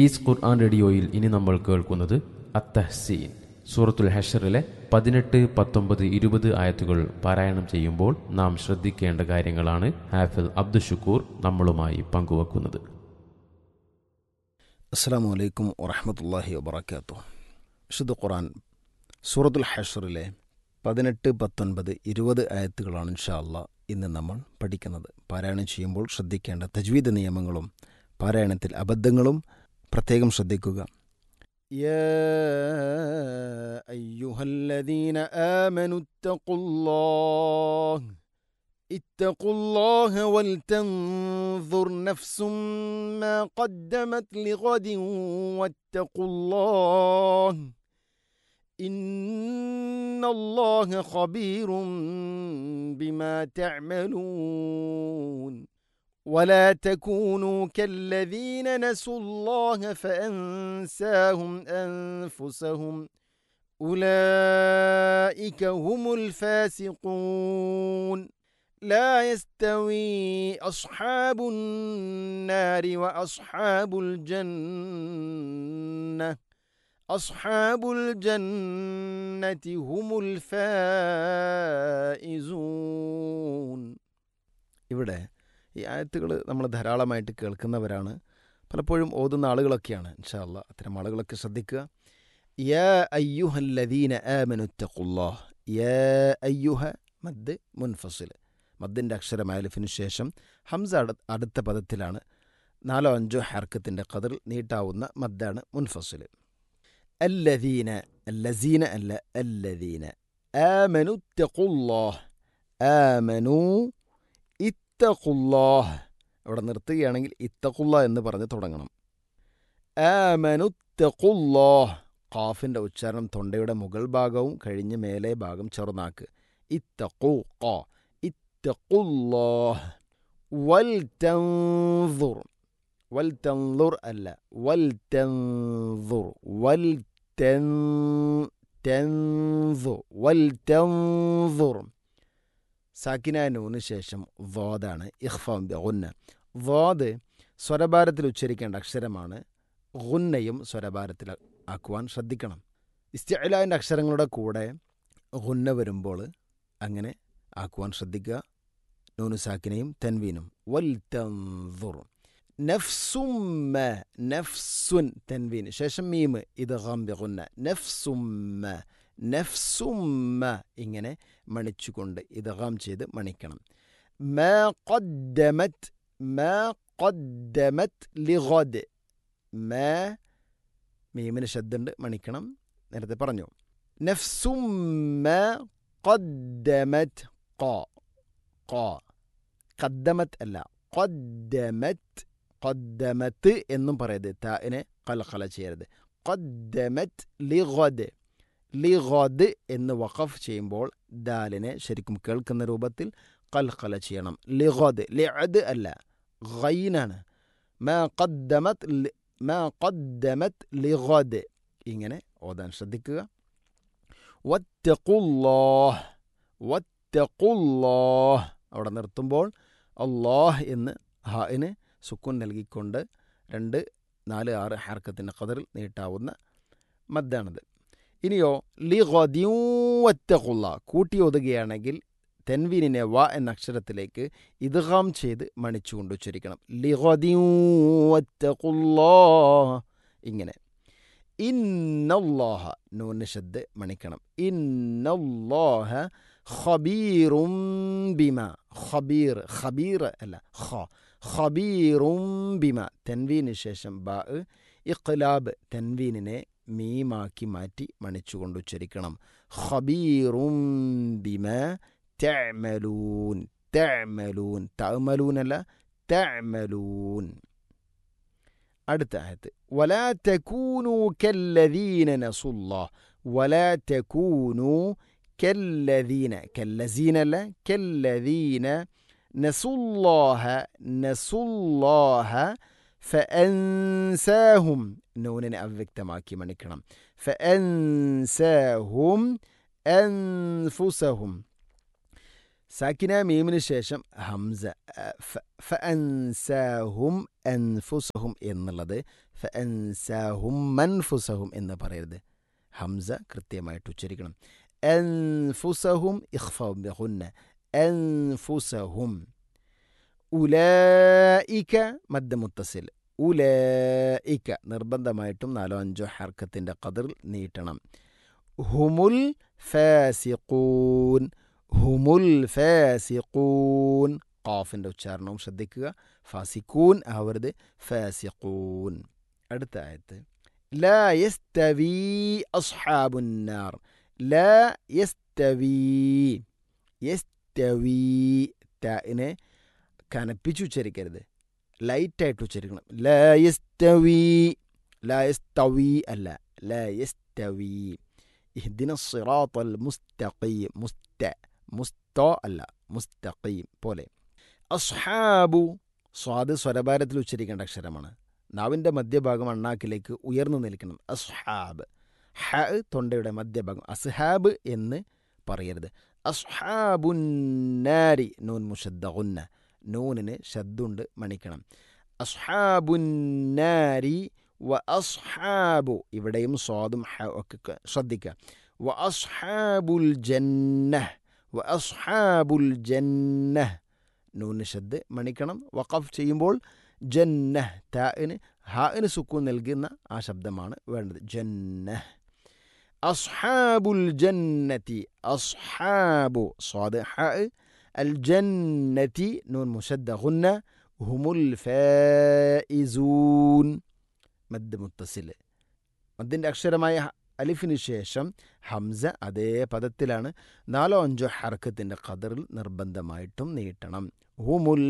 Piece ഖുർആൻ റേഡിയോയിൽ ഇനി നമ്മൾ കേൾക്കുന്നത് അത്തഹ്സീൻ സൂറത്തുൽ ഹഷറിലെ പതിനെട്ട് പത്തൊമ്പത് ഇരുപത് ആയത്തുകൾ പാരായണം ചെയ്യുമ്പോൾ നാം ശ്രദ്ധിക്കേണ്ട കാര്യങ്ങളാണ് ഹാഫിൽ അബ്ദുഷുക്കൂർ നമ്മളുമായി പങ്കുവെക്കുന്നത് അസ്സാം വലൈക്കും വറഹമത്തല്ലാഹി വബർക്കാത്തു വിശുദ്ധ ഖുറാൻ സൂറത്തുൽ ഹഷറിലെ പതിനെട്ട് പത്തൊൻപത് ഇരുപത് ആയത്തുകളാണ് ഇൻഷാ അള്ളാ ഇന്ന് നമ്മൾ പഠിക്കുന്നത് പാരായണം ചെയ്യുമ്പോൾ ശ്രദ്ധിക്കേണ്ട തജ്വീദ് നിയമങ്ങളും പാരായണത്തിൽ അബദ്ധങ്ങളും പ്രത്യേകം ശ്രദ്ധിക്കുക يا أيها الذين آمنوا اتقوا الله اتقوا الله ولتنظر نفس ما قدمت لغد واتقوا الله إن الله خبير بما تعملون ولا تكونوا كالذين نسوا الله فأنساهم أنفسهم أولئك هم الفاسقون لا يستوي أصحاب النار وأصحاب الجنة أصحاب الجنة هم الفائزون ഇവിടെ ഈ ആയത്തുകൾ നമ്മൾ ധാരാളമായിട്ട് കേൾക്കുന്നവരാണ് പലപ്പോഴും ഓതുന്ന ആളുകളൊക്കെയാണ് ഇൻഷാല്ല അത്തരം ആളുകളൊക്കെ ശ്രദ്ധിക്കുക യാ അയ്യുഹല്ലദീന ആമനുത്തഖുല്ലാഹ് യാ അയ്യുഹ മദ് മുൻഫസിൽ മദ്ദിൻ്റെ അക്ഷരം അയലിഫിനു ശേഷം ഹംസ അടു അടുത്ത പദത്തിലാണ് നാലോ അഞ്ചോ ഹർക്കത്തിൻ്റെ കതിർ നീട്ടാവുന്ന മദ്ദാണ് മുൻഫസിൽ അല്ലദീന അല്ലസീന അല്ല അല്ലദീന ആമനു തഖുല്ലാഹ് ആമനു ഇത്തഖുല്ലാഹ് അവിടെ നിർത്തുകയാണെങ്കിൽ ഇത്തഖുല്ല എന്ന് പറഞ്ഞ് തുടങ്ങണം ആമനു തഖുല്ലാഹ് ഖാഫിൻ്റെ ഉച്ചാരണം തൊണ്ടയുടെ മുകൾ ഭാഗവും കഴിഞ്ഞ് മേലെ ഭാഗം ചെറുനാക്ക് ഇത്തഖു ഖാ ഇത്തഖുല്ലാഹ് വൽ തൻദുർ വൽ തൻദുർ അല്ല വൽ തൻദുർ വൽ തൻ തൻദുർ വൽ തൻദുർ സാക്കിന നൂന് ശേഷം വാദാണ് ഇഖ്ഫാം ഗുന്ന വാദ് സ്വരഭാരത്തിൽ ഉച്ചരിക്കേണ്ട അക്ഷരമാണ് ഗുന്നയും സ്വരഭാരത്തിൽ ആക്കുവാൻ ശ്രദ്ധിക്കണം ഇസ്തിഅലാൻ്റെ അക്ഷരങ്ങളുടെ കൂടെ ഗുന്ന വരുമ്പോൾ അങ്ങനെ ആക്കുവാൻ ശ്രദ്ധിക്കുക നൂനു സാക്കിനയും തെൻവീനും വൽ തൻദുർ നഫ്സുമ്മ നഫ്സുൻ തെൻവീൻ ശേഷം മീമ് ഇത് ഗംബിഗുന്ന നഫ്സുമ്മ നഫ്സുമ്മ ഇങ്ങനെ മണിച്ചുകൊണ്ട് ഇതഹാം ചെയ്ത് മണിക്കണം മാ ഖദ്ദമത് മാ ഖദ്ദമത് ലിഗദ് മാ മീമിന് ശബ്ദമുണ്ട് മണിക്കണം നേരത്തെ പറഞ്ഞു നഫ്സുമ്മ ഖദ്ദമത് ഖ ഖ ഖദ്ദമത് അല്ല ഖദ്ദമത് ഖദ്ദമത്ത് എന്നും പറയരുത് താഇനെ കലഖല ചെയ്യരുത് ഖദ്ദമത് ലിഗദ് ലിഗദ് എന്ന് വഖഫ് ചെയ്യുമ്പോൾ ദാലിനെ ശരിക്കും കേൾക്കുന്ന രൂപത്തിൽ കൽഖല ചെയ്യണം ലിഗദ് ലിഅദ് അല്ല ഗൈനാണ് മാ ഖദ്ദമത് മാ ഖദ്ദമത് ലിഗദ് ഇങ്ങനെ ഓതാൻ ശ്രദ്ധിക്കുക വത്തഖുല്ലാഹ് വത്തഖുല്ലാഹ് അവിടെ നിർത്തുമ്പോൾ അള്ളാഹ് എന്ന് ഹാഇന് സുക്കുൻ നൽകിക്കൊണ്ട് രണ്ട് നാല് ആറ് ഹർക്കത്തിൻ്റെ കതറിൽ നീട്ടാവുന്ന മദ്ദാണത് ഇനിയോ ലിഗദ്യൂവത്തഖുള്ള കൂട്ടി ഒതുകയാണെങ്കിൽ തെൻവീനിനെ വ എന്ന അക്ഷരത്തിലേക്ക് ഇദ്ഗാം ചെയ്ത് മണിച്ചുകൊണ്ട് ഉച്ചരിക്കണം ലിഗദ്യൂവത്തഖുല്ലാ ഇങ്ങനെ ഇന്നല്ലാഹ നൂന് ശബ്ദ് മണിക്കണം ഇന്നല്ലാഹ ഖബീറും ബിമ ഖബീർ ഖബീർ അല്ല ഖ ഖബീറും ബിമ തെൻവീന് ശേഷം ബ ഇഖ്ലാബ് തെൻവീനിനെ മീമാക്കി മാറ്റി മണിച്ചുകൊണ്ട് ഉച്ചരിക്കണം ഖബീറും ബിമ തഅമലൂൻ തഅമലൂൻ തഅമലൂൻ അല്ല തഅമലൂൻ അടുത്ത ആയത്ത് ولا تكونوا كالذين نسوا الله ولا تكونوا كالذين كالذين لا كالذين نسوا الله نسوا الله فأنساهم നൂനിനെ അവ്യക്തമാക്കി മണിക്കണം ഫഅൻസാഹും അൻഫുസഹും സാക്കിന മീമിന് ശേഷം ഹംസ അ, ഫ- ഫഅൻസാഹും അൻഫുസഹും എന്നുള്ളത് ഫഅൻസാഹും മൻഫുസഹും എന്ന് പറയരുത് ഹംസ കൃത്യമായിട്ട് ഉച്ചരിക്കണം അൻഫുസഹും ഇഖ്ഫാഉം ബിഗുന്ന അൻഫുസഹും ഉലായിക മദ്ദ മുത്തസിൽ ഉലായിക നിർബന്ധമായിട്ടും നാലോ അഞ്ചോ ഹർക്കത്തിൻ്റെ കതിർ നീട്ടണം ഹുമുൽ ഫാസിഖൂൻ ഹുമുൽ ഫാസിഖൂൻ ഖാഫിൻ്റെ ഉച്ചാരണവും ശ്രദ്ധിക്കുക ഫാസിഖൂൻ ആവരുത് ഫാസിഖൂൻ അടുത്ത ആയത്ത് ലാ യസ്തവി അസ്ഹാബുന്നാർ ലാ യസ്തവി യസ്തവി ടാഇനെ കനപ്പിച്ച് ഉച്ചരിക്കരുത് ലൈറ്റായിട്ട് ഉച്ചരിക്കണം ലാ യസ്തവി ലാ യസ്തവി അല്ല ലാ യസ്തവി ഇഹ്ദിന സിറാത്തൽ മുസ്തഖീം മുസ്ത മുസ്തോ അല്ല മുസ്തഖീം പോലെ അസ്ഹാബു സ്വാദ് സ്വരഭാരത്തിൽ ഉച്ചരിക്കേണ്ട അക്ഷരമാണ് നാവിൻ്റെ മധ്യഭാഗം അണ്ണാക്കിലേക്ക് ഉയർന്നു നിൽക്കണം അസ്ഹാബ് ഹ തൊണ്ടയുടെ മധ്യഭാഗം അസ്ഹാബ് എന്ന് പറയരുത് അസ്ഹാബുന്നാരി നൂൻ മുഷദ്ദുന്ന നൂനിന് ശബ്ദുണ്ട് മണിക്കണം അസ്ഹാബുന്നാരി വ അസ്ഹാബു ഇവിടെയും സ്വാദും ഹ ഒക്കെ ക- ശ്രദ്ധിക്കുക വ അസ്ഹാബുൽ ജന്ന വ അസ്ഹാബുൽ ജന്ന നൂന് ശബ്ദ് മണിക്കണം വഖഫ് ചെയ്യുമ്പോൾ ജന്ന താഇന് ഹാഇന് സുക്കൂൻ നൽകുന്ന ആ ശബ്ദമാണ് വേണ്ടത് ജന്ന അസ്ഹാബുൽ ജന്നതി അസ്ഹാബു സ്വാദ് ഹ അൽ ജന്നതി നൂൻ മുഷദ്ദ ഗുന്ന ഹുമുൽ ഫായിസൂൻ മദ് മുത്തസിൽ മദ്ദിൻ്റെ അക്ഷരമായ ഹ- അലിഫിന് ശേഷം ഹംസ അതേ പദത്തിലാണ് നാലോ അഞ്ചോ ഹർക്കത്തിൻ്റെ ഖദറിൽ നിർബന്ധമായിട്ടും നീട്ടണം ഹുമുൽ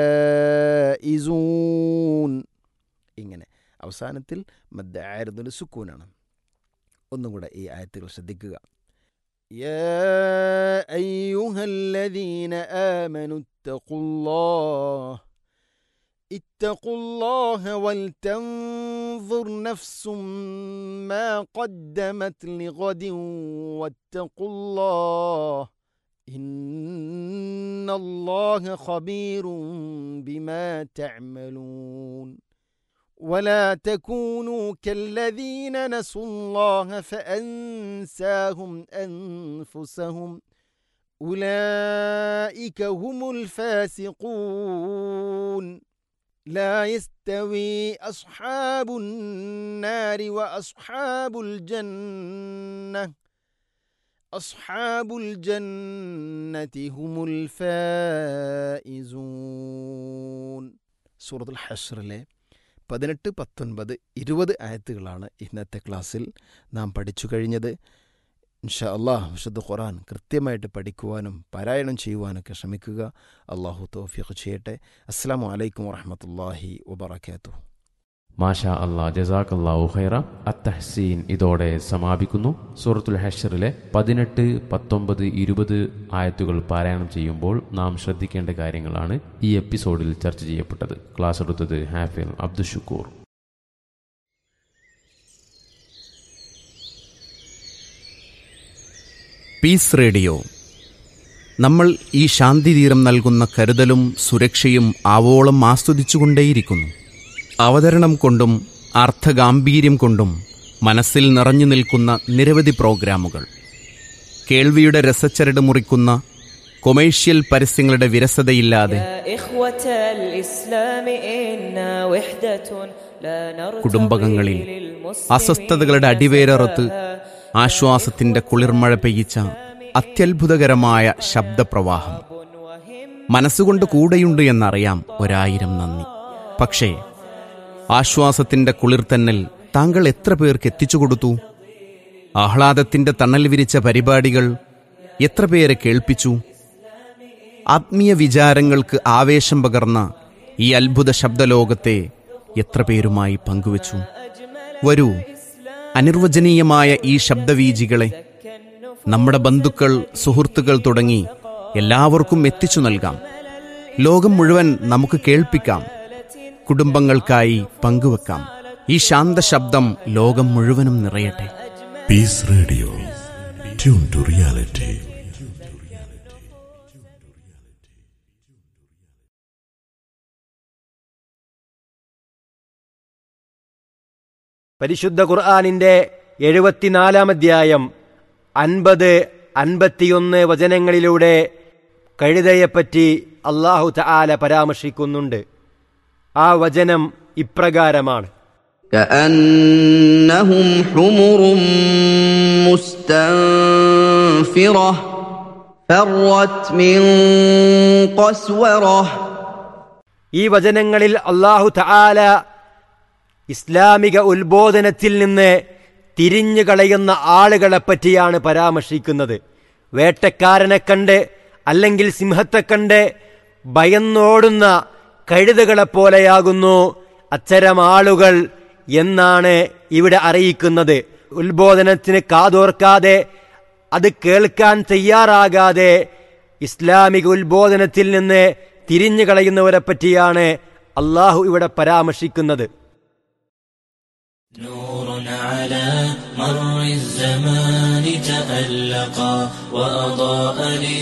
ഫായിസൂൻ ഇങ്ങനെ അവസാനത്തിൽ മദ് ആയിരുന്നൊരു സുക്കൂനാണ് ഒന്നും കൂടെ ഈ ആയത്തുകൾ ശ്രദ്ധിക്കുക يا أيها الذين آمنوا اتقوا الله اتقوا الله ولتنظر نفس ما قدمت لغد واتقوا الله إن الله خبير بما تعملون ولا تكونوا كالذين نسوا الله فأنساهم أنفسهم أولئك هم الفاسقون لا يستوي أصحاب النار وأصحاب الجنة أصحاب الجنة هم الفائزون سورة الحشر له പതിനെട്ട് പത്തൊൻപത് ഇരുപത് ആയത്തുകളാണ് ഇന്നത്തെ ക്ലാസ്സിൽ നാം പഠിച്ചു കഴിഞ്ഞത് ഇൻഷാ അള്ളാഹ് വിശുദ്ധ ഖുറാൻ കൃത്യമായിട്ട് പഠിക്കുവാനും പാരായണം ചെയ്യുവാനൊക്കെ ശ്രമിക്കുക അള്ളാഹു തോഫിയൊക്കെ ചെയ്യട്ടെ അസ്സാം വലൈക്കും വറഹമത്തല്ലാഹി വബർക്കാത്തു മാഷാ അള്ളാ ജസാഖല്ലാഹു ഖൈറ അത്തഹ്സീൻ ഇതോടെ സമാപിക്കുന്നു സൂറത്തുൽ ഹഷറിലെ പതിനെട്ട് പത്തൊമ്പത് ഇരുപത് ആയത്തുകൾ പാരായണം ചെയ്യുമ്പോൾ നാം ശ്രദ്ധിക്കേണ്ട കാര്യങ്ങളാണ് ഈ എപ്പിസോഡിൽ ചർച്ച ചെയ്യപ്പെട്ടത് ക്ലാസ് എടുത്തത് ഹാഫിൽ അബ്ദുഷുക്കൂർ പീസ് റേഡിയോ നമ്മൾ ഈ ശാന്തിതീരം നൽകുന്ന കരുതലും സുരക്ഷയും ആവോളം ആസ്വദിച്ചുകൊണ്ടേയിരിക്കുന്നു അവതരണം കൊണ്ടും അർത്ഥഗാംഭീര്യം കൊണ്ടും മനസ്സിൽ നിറഞ്ഞു നിൽക്കുന്ന നിരവധി പ്രോഗ്രാമുകൾ കേൾവിയുടെ രസച്ചരട് മുറിക്കുന്ന കൊമേഴ്ഷ്യൽ പരസ്യങ്ങളുടെ വിരസതയില്ലാതെ يا إخوة الإسلام إنا وحدة لا نرتضي കുടുംബകങ്ങളിൽ للمسلمين അസ്വസ്ഥതകളുടെ അടിവേരറുത്ത് ആശ്വാസത്തിന്റെ കുളിർമഴ പെയ്യിച്ച അത്യത്ഭുതകരമായ ശബ്ദപ്രവാഹം മനസ്സുകൊണ്ട് കൂടെയുണ്ട് എന്നറിയാം ഒരായിരം നന്ദി പക്ഷേ ആശ്വാസത്തിന്റെ കുളിർത്തന്നൽ താങ്കൾ എത്ര പേർക്ക് എത്തിച്ചു കൊടുത്തു ആഹ്ലാദത്തിന്റെ തണൽ വിരിച്ച പരിപാടികൾ എത്ര പേരെ കേൾപ്പിച്ചു ആത്മീയ വിചാരങ്ങൾക്ക് ആവേശം പകർന്ന ഈ അത്ഭുത ശബ്ദലോകത്തെ എത്ര പേരുമായി പങ്കുവച്ചു വരൂ അനിർവചനീയമായ ഈ ശബ്ദവീജികളെ നമ്മുടെ ബന്ധുക്കൾ സുഹൃത്തുക്കൾ തുടങ്ങി എല്ലാവർക്കും എത്തിച്ചു നൽകാം ലോകം മുഴുവൻ നമുക്ക് കേൾപ്പിക്കാം കുടുംബങ്ങൾക്കായി പങ്കുവെക്കാം ഈ ശാന്ത ശബ്ദം ലോകം മുഴുവനും നിറയട്ടെ Peace Radio. Tune to reality. പരിശുദ്ധ ഖുർആാനിൻ്റെ എഴുപത്തിനാലാം അധ്യായം അൻപത് അൻപത്തിയൊന്ന് വചനങ്ങളിലൂടെ കഴുതയെപ്പറ്റി അള്ളാഹു തആല പരാമർശിക്കുന്നുണ്ട് ആ വചനം ഇപ്രകാരമാണ് كأنهم حمر مستنفرة فرت من قسورة ഈ വചനങ്ങളിൽ അള്ളാഹു തആല ഇസ്ലാമിക ഉത്ബോധനത്തിൽ നിന്ന് തിരിഞ്ഞു കളയുന്ന ആളുകളെ പറ്റിയാണ് പരാമർശിക്കുന്നത് വേട്ടക്കാരനെ കണ്ട് അല്ലെങ്കിൽ സിംഹത്തെ കണ്ട് ഭയന്നോടുന്ന കഴുതകളെപ്പോലെയാകുന്നു അത്തരം ആളുകൾ എന്നാണ് ഇവിടെ അറിയിക്കുന്നത് ഉത്ബോധനത്തിന് കാതോർക്കാതെ അത് കേൾക്കാൻ തയ്യാറാകാതെ ഇസ്ലാമിക ഉത്ബോധനത്തിൽ നിന്ന് തിരിഞ്ഞു കളയുന്നവരെ പറ്റിയാണ് അള്ളാഹു ഇവിടെ പരാമർശിക്കുന്നത് نور على مر الزمان تألقا وأضاء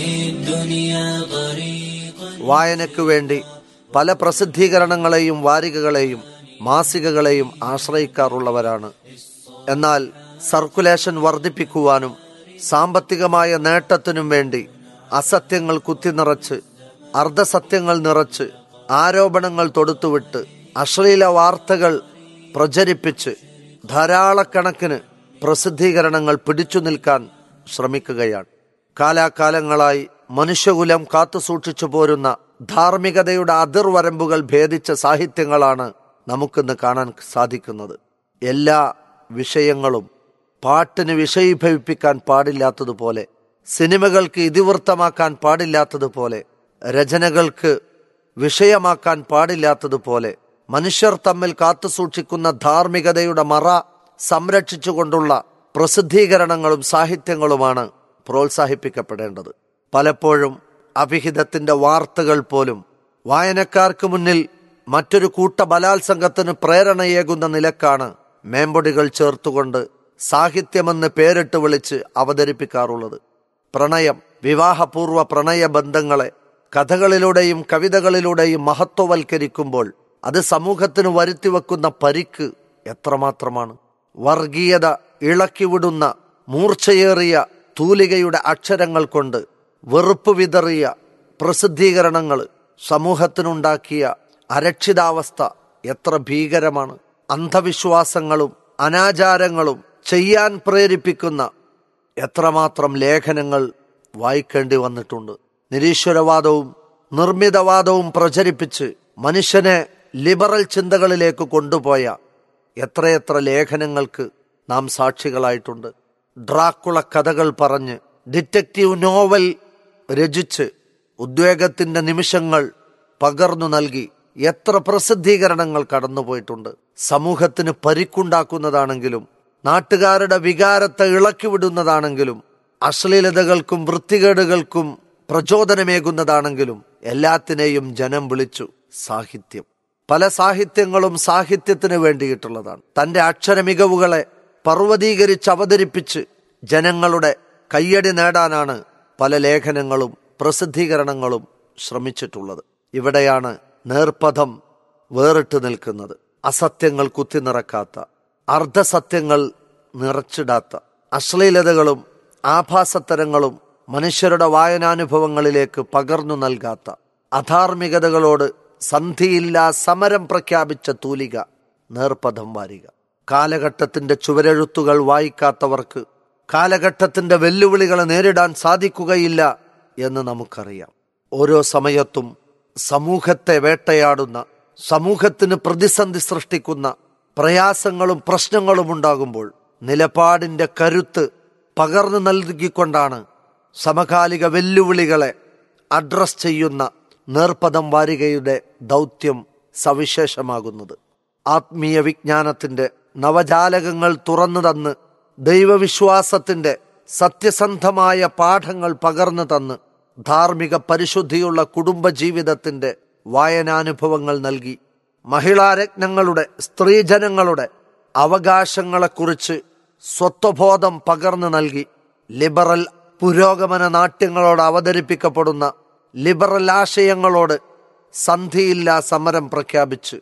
للدنيا طريقا വായനയ്ക്കു വേണ്ടി പല പ്രസിദ്ധീകരണങ്ങളെയും വാരികകളെയും മാസികകളെയും ആശ്രയിക്കാറുള്ളവരാണ് എന്നാൽ സർക്കുലേഷൻ വർദ്ധിപ്പിക്കുവാനും സാമ്പത്തികമായ നേട്ടത്തിനും വേണ്ടി അസത്യങ്ങൾ കുത്തിനിറച്ച് അർദ്ധസത്യങ്ങൾ നിറച്ച് ആരോപണങ്ങൾ തൊടുത്തുവിട്ട് അശ്ലീല വാർത്തകൾ പ്രചരിപ്പിച്ച് ധാരാളക്കണക്കിന് പ്രസിദ്ധീകരണങ്ങൾ പിടിച്ചു നിൽക്കാൻ ശ്രമിക്കുകയാണ് കാലാകാലങ്ങളായി മനുഷ്യകുലം കാത്തുസൂക്ഷിച്ചു പോരുന്ന ധാർമ്മികതയുടെ അതിർവരമ്പുകൾ ഭേദിച്ച സാഹിത്യങ്ങളാണ് നമുക്കിന്ന് കാണാൻ സാധിക്കുന്നത് എല്ലാ വിഷയങ്ങളും പാട്ടിന് വിഷയീഭവിപ്പിക്കാൻ പാടില്ലാത്തതുപോലെ സിനിമകൾക്ക് ഇതിവൃത്തമാക്കാൻ പാടില്ലാത്തതുപോലെ രചനകൾക്ക് വിഷയമാക്കാൻ പാടില്ലാത്തതുപോലെ മനുഷ്യർ തമ്മിൽ കാത്തുസൂക്ഷിക്കുന്ന ധാർമ്മികതയുടെ മറ സംരക്ഷിച്ചുകൊണ്ടുള്ള പ്രസിദ്ധീകരണങ്ങളും സാഹിത്യങ്ങളുമാണ് പ്രോത്സാഹിപ്പിക്കപ്പെടേണ്ടത് പലപ്പോഴും അഭിഹിതത്തിന്റെ വാർത്തകൾ പോലും വായനക്കാർക്ക് മുന്നിൽ മറ്റൊരു കൂട്ട ബലാത്സംഗത്തിന് പ്രേരണയേകുന്ന നിലക്കാണ് മേമ്പൊടികൾ ചേർത്തുകൊണ്ട് സാഹിത്യമെന്ന് പേരിട്ട് വിളിച്ച് അവതരിപ്പിക്കാറുള്ളത് പ്രണയം വിവാഹപൂർവ്വ പ്രണയ ബന്ധങ്ങളെ കഥകളിലൂടെയും കവിതകളിലൂടെയും മഹത്വവൽക്കരിക്കുമ്പോൾ അത് സമൂഹത്തിന് വരുത്തിവെക്കുന്ന പരിക്ക് എത്രമാത്രമാണ് വർഗീയത ഇളക്കിവിടുന്ന മൂർച്ചയേറിയ തൂലികയുടെ അക്ഷരങ്ങൾ കൊണ്ട് വെറുപ്പ് വിതറിയ പ്രസിദ്ധീകരണങ്ങൾ സമൂഹത്തിനുണ്ടാക്കിയ അരക്ഷിതാവസ്ഥ എത്ര ഭീകരമാണ് അന്ധവിശ്വാസങ്ങളും അനാചാരങ്ങളും ചെയ്യാൻ പ്രേരിപ്പിക്കുന്ന എത്രമാത്രം ലേഖനങ്ങൾ വായിക്കേണ്ടി വന്നിട്ടുണ്ട് നിരീശ്വരവാദവും നിർമ്മിതവാദവും പ്രചരിപ്പിച്ച് മനുഷ്യനെ ലിബറൽ ചിന്തകളിലേക്ക് കൊണ്ടുപോയ എത്രയെത്ര ലേഖനങ്ങൾക്ക് നാം സാക്ഷികളായിട്ടുണ്ട് ഡ്രാക്കുള കഥകൾ പറഞ്ഞ് ഡിറ്റക്റ്റീവ് നോവൽ രചിച്ച് ഉദ്വേഗത്തിന്റെ നിമിഷങ്ങൾ പകർന്നു നൽകി എത്ര പ്രസിദ്ധീകരണങ്ങൾ കടന്നുപോയിട്ടുണ്ട് സമൂഹത്തിന് പരിക്കുണ്ടാക്കുന്നതാണെങ്കിലും നാട്ടുകാരുടെ വികാരത്തെ ഇളക്കിവിടുന്നതാണെങ്കിലും അശ്ലീലതകൾക്കും വൃത്തികേടുകൾക്കും പ്രചോദനമേകുന്നതാണെങ്കിലും എല്ലാത്തിനെയും ജനം വിളിച്ചു സാഹിത്യം പല സാഹിത്യങ്ങളും സാഹിത്യത്തിന് വേണ്ടിയിട്ടുള്ളതാണ് തന്റെ അക്ഷര മികവുകളെ പർവ്വതീകരിച്ച് അവതരിപ്പിച്ച് ജനങ്ങളുടെ കയ്യടി നേടാനാണ് പല ലേഖനങ്ങളും പ്രസിദ്ധീകരണങ്ങളും ശ്രമിച്ചിട്ടുള്ളത് ഇവിടെയാണ് നേർപഥം വേറിട്ട് നിൽക്കുന്നത് അസത്യങ്ങൾ കുത്തിനിറക്കാത്ത അർദ്ധസത്യങ്ങൾ നിറച്ചിടാത്ത അശ്ലീലതകളും ആഭാസത്തരങ്ങളും മനുഷ്യരുടെ വായനാനുഭവങ്ങളിലേക്ക് പകർന്നു നൽകാത്ത അധാർമികതകളോട് സന്ധിയില്ലാ സമരം പ്രഖ്യാപിച്ച തൂലിക നേർപഥം വാരിക കാലഘട്ടത്തിന്റെ ചുവരെഴുത്തുകൾ വായിക്കാത്തവർക്ക് കാലഘട്ടത്തിന്റെ വെല്ലുവിളികളെ നേരിടാൻ സാധിക്കുകയില്ല എന്ന് നമുക്കറിയാം ഓരോ സമയത്തും സമൂഹത്തെ വേട്ടയാടുന്ന സമൂഹത്തിന് പ്രതിസന്ധി സൃഷ്ടിക്കുന്ന പ്രയാസങ്ങളും പ്രശ്നങ്ങളും ഉണ്ടാകുമ്പോൾ നിലപാടിന്റെ കരുത്ത് പകർന്നു നൽകിക്കൊണ്ടാണ് സമകാലിക വെല്ലുവിളികളെ അഡ്രസ് ചെയ്യുന്ന നേർപദം വാരികയുടെ ദൗത്യം സവിശേഷമാകുന്നത് ആത്മീയ വിജ്ഞാനത്തിന്റെ നവജാലകങ്ങൾ തുറന്നു തന്ന് ദൈവവിശ്വാസത്തിന്റെ സത്യസന്ധമായ പാഠങ്ങൾ പകർന്നു തന്ന് ധാർമ്മിക പരിശുദ്ധിയുള്ള കുടുംബജീവിതത്തിന്റെ വായനാനുഭവങ്ങൾ നൽകി മഹിളാരത്നങ്ങളുടെ സ്ത്രീജനങ്ങളുടെ അവകാശങ്ങളെക്കുറിച്ച് സ്വത്വബോധം പകർന്നു നൽകി ലിബറൽ പുരോഗമന നാട്യങ്ങളോട് അവതരിപ്പിക്കപ്പെടുന്ന ലിബറൽ ആശയങ്ങളോട് സന്ധിയില്ലാ സമരം പ്രഖ്യാപിച്ച്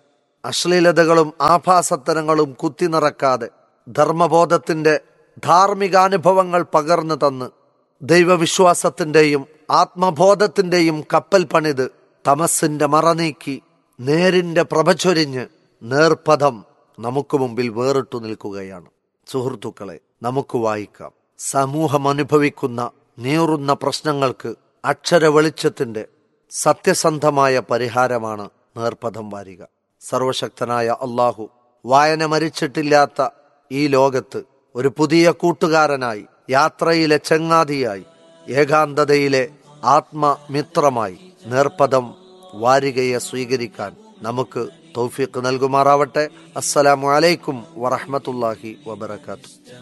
അശ്ലീലതകളും ആഭാസത്തരങ്ങളും കുത്തിനിറക്കാതെ ധർമ്മബോധത്തിന്റെ ധാർമ്മികാനുഭവങ്ങൾ പകർന്നു തന്ന് ദൈവവിശ്വാസത്തിന്റെയും ആത്മബോധത്തിന്റെയും കപ്പൽ പണിത് തമസിന്റെ മറനീക്കി നേരിന്റെ പ്രഭചൊരിഞ്ഞ് നേർപഥം നമുക്ക് മുമ്പിൽ വേറിട്ടു നിൽക്കുകയാണ് സുഹൃത്തുക്കളെ നമുക്ക് വായിക്കാം സമൂഹം അനുഭവിക്കുന്ന നീറുന്ന പ്രശ്നങ്ങൾക്ക് അക്ഷര വെളിച്ചത്തിന്റെ സത്യസന്ധമായ പരിഹാരമാണ് നേർപഥം വാരിക സർവശക്തനായ അള്ളാഹു വായന മരിച്ചിട്ടില്ലാത്ത ഈ ലോകത്ത് ഒരു പുതിയ കൂട്ടുകാരനായി യാത്രയിലെ ചങ്ങാതിയായി ഏകാന്തതയിലെ ആത്മമിത്രമായി നേർപദം വാരികയെ സ്വീകരിക്കാൻ നമുക്ക് തൗഫീഖ് നൽകുമാറാവട്ടെ അസ്സലാമു അലൈക്കും വറഹ്മത്തുള്ളാഹി വബറകാതുഹു